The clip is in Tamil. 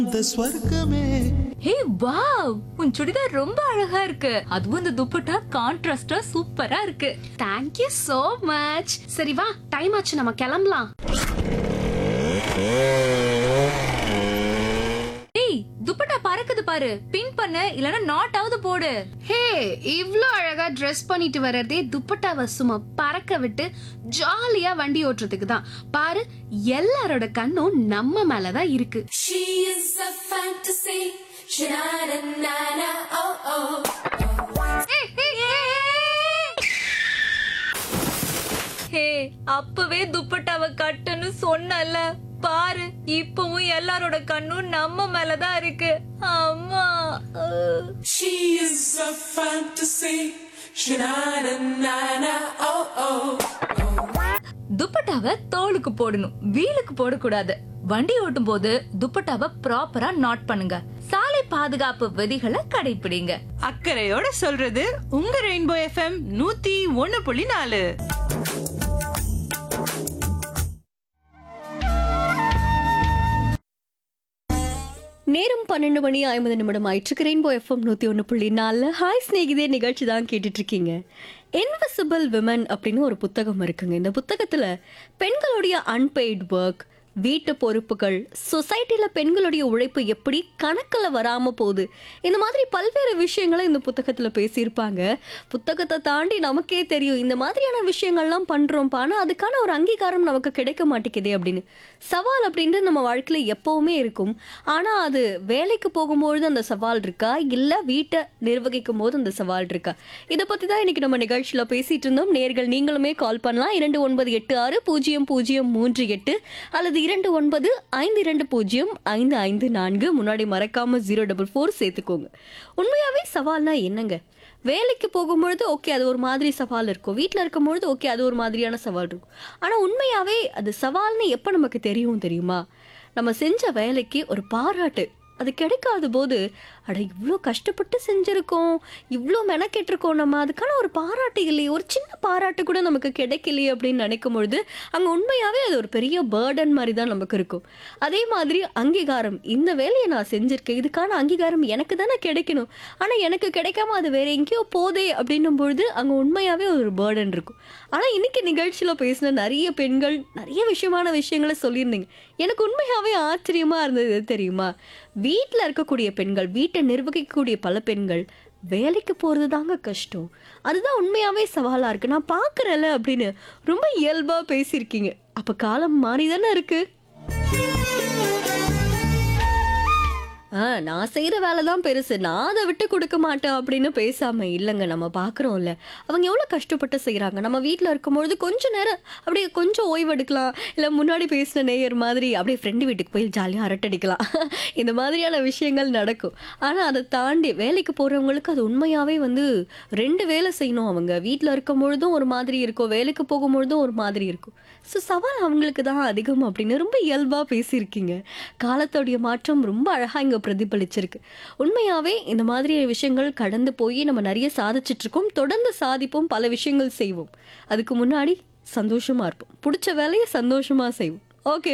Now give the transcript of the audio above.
இந்த ஸ்வர்க்கமே ஹே வாவ் உன் சுடிதார் ரொம்ப அழகா இருக்கு அதுவும் இந்த துப்பட்டா கான்ட்ராஸ்டா சூப்பரா இருக்கு தேங்க் யூ so மச் சரி வா டைம் ஆச்சு நம்ம கிளம்பலாம் டேய் துப்பட்டா பறக்குது பாரு பின் பண்ணு இல்லனா நாட் ஆவது போடு ஹே இவ்ளோ அழகா ட்ரெஸ் பண்ணிட்டு வர்றதே துப்பட்டாவை சும்மா பறக்க விட்டு ஜாலியா வண்டி ஓட்டுறதுக்கு தான் பாரு எல்லாரோட கண்ணும் நம்ம மேலதான் இருக்கு She is a fantasy. Sha-na-na-na, oh oh. ஹே அப்பவே துப்பட்டாவை கட்டுன்னு சொன்னல பாரு இப்பவும் எல்லாரோட கண்ணும் நம்ம மேலதான் இருக்கு அம்மா அஹ். She is a fantasy. Sha-na-na-na, oh oh. துப்பட்டாவை தோலுக்கு போடணும் வீலுக்கு போடக்கூடாது வண்டி ஓட்டும் போது துப்பட்டாவை ப்ராப்பரா நாட் பண்ணுங்க சாலை பாதுகாப்பு விதிகளை கடைபிடிங்க அக்கறையோட சொல்றது உங்க ரெயின்போ எஃப்எம் நூத்தி ஒன்னு புள்ளி நாலு நேரம் பன்னெண்டு மணி ஐம்பது நிமிடம் ஆயிட்டு ரெயின்போ எஃப்எம் நூற்றி ஒன்று புள்ளி நாலு ஹாய் ஸ்நேகிதே நிகழ்ச்சி தான் கேட்டுட்டு இருக்கீங்க இன்விசிபிள் விமன் அப்படின்னு ஒரு புத்தகம் இருக்குங்க இந்த புத்தகத்தில் பெண்களுடைய அன்பெய்ட் ஒர்க் வீட்டு பொறுப்புகள் சொசைட்டியில் பெண்களுடைய உழைப்பு எப்படி கணக்கில் வராமல் போகுது இந்த மாதிரி பல்வேறு விஷயங்களை இந்த புத்தகத்தில் பேசியிருப்பாங்க புத்தகத்தை தாண்டி நமக்கே தெரியும் இந்த மாதிரியான விஷயங்கள்லாம் பண்ணுறோம்ப்பா ஆனால் அதுக்கான ஒரு அங்கீகாரம் நமக்கு கிடைக்க மாட்டேங்குதே அப்படின்னு சவால் அப்படின்றது நம்ம வாழ்க்கையில் எப்போவுமே இருக்கும் ஆனால் அது வேலைக்கு போகும்பொழுது அந்த சவால் இருக்கா இல்லை வீட்டை நிர்வகிக்கும் போது அந்த சவால் இருக்கா இதை பற்றி தான் இன்னைக்கு நம்ம நிகழ்ச்சியில் பேசிட்டு இருந்தோம் நேர்கள் நீங்களுமே கால் பண்ணலாம் இரண்டு ஒன்பது எட்டு ஆறு பூஜ்ஜியம் பூஜ்ஜியம் மூன்று எட்டு அல்லது இரண்டு ஒன்பது ஐந்து இரண்டு பூஜ்ஜியம் ஐந்து ஐந்து நான்கு முன்னாடி மறக்காம ஜீரோ டபுள் ஃபோர் சேர்த்துக்கோங்க உண்மையாவே சவால்னா என்னங்க வேலைக்கு போகும்பொழுது ஓகே அது ஒரு மாதிரி சவால் இருக்கும் வீட்டில் இருக்கும்பொழுது ஓகே அது ஒரு மாதிரியான சவால் இருக்கும் ஆனால் உண்மையாவே அது சவால்னு எப்போ நமக்கு தெரியும் தெரியுமா நம்ம செஞ்ச வேலைக்கு ஒரு பாராட்டு அது கிடைக்காத போது அட இவ்வளோ கஷ்டப்பட்டு செஞ்சுருக்கோம் இவ்வளோ மெனக்கெட்டிருக்கோம் நம்ம அதுக்கான ஒரு பாராட்டு இல்லையே ஒரு சின்ன பாராட்டு கூட நமக்கு கிடைக்கலையே அப்படின்னு நினைக்கும் பொழுது அங்கே உண்மையாகவே அது ஒரு பெரிய பேர்டன் மாதிரி தான் நமக்கு இருக்கும் அதே மாதிரி அங்கீகாரம் இந்த வேலையை நான் செஞ்சுருக்கேன் இதுக்கான அங்கீகாரம் எனக்கு தானே கிடைக்கணும் ஆனால் எனக்கு கிடைக்காம அது வேற எங்கேயோ போதே அப்படின்னும் பொழுது அங்கே உண்மையாகவே ஒரு பேர்டன் இருக்கும் ஆனால் இன்னைக்கு நிகழ்ச்சியில் பேசின நிறைய பெண்கள் நிறைய விஷயமான விஷயங்களை சொல்லியிருந்தீங்க எனக்கு உண்மையாகவே ஆச்சரியமாக இருந்தது எது தெரியுமா வீட்டில் இருக்கக்கூடிய பெண்கள் வீட்டை நிர்வகிக்கக்கூடிய பல பெண்கள் வேலைக்கு போகிறது தாங்க கஷ்டம் அதுதான் உண்மையாகவே சவாலாக இருக்குது நான் பார்க்குறேன்ல அப்படின்னு ரொம்ப இயல்பாக பேசியிருக்கீங்க அப்போ காலம் மாறி தானே இருக்குது ஆ நான் செய்கிற வேலை தான் பெருசு நான் அதை விட்டு கொடுக்க மாட்டேன் அப்படின்னு பேசாமல் இல்லைங்க நம்ம பார்க்குறோம்ல அவங்க எவ்வளோ கஷ்டப்பட்டு செய்கிறாங்க நம்ம வீட்டில் இருக்கும்பொழுது கொஞ்ச நேரம் அப்படியே கொஞ்சம் ஓய்வெடுக்கலாம் இல்லை முன்னாடி பேசின நேயர் மாதிரி அப்படியே ஃப்ரெண்டு வீட்டுக்கு போய் ஜாலியாக அரட்டடிக்கலாம் இந்த மாதிரியான விஷயங்கள் நடக்கும் ஆனால் அதை தாண்டி வேலைக்கு போகிறவங்களுக்கு அது உண்மையாகவே வந்து ரெண்டு வேலை செய்யணும் அவங்க வீட்டில் இருக்கும் பொழுதும் ஒரு மாதிரி இருக்கும் வேலைக்கு போகும்பொழுதும் ஒரு மாதிரி இருக்கும் ஸோ சவால் அவங்களுக்கு தான் அதிகம் அப்படின்னு ரொம்ப இயல்பாக பேசியிருக்கீங்க காலத்தோடைய மாற்றம் ரொம்ப அழகாக இங்கே பிரதிபலிச்சிருக்கு உண்மையாகவே இந்த மாதிரி விஷயங்கள் கடந்து போய் நம்ம நிறைய சாதிச்சிட்டு இருக்கோம் தொடர்ந்து சாதிப்போம் பல விஷயங்கள் செய்வோம் அதுக்கு முன்னாடி சந்தோஷமாக இருப்போம் பிடிச்ச வேலையை சந்தோஷமாக செய்வோம் ஓகே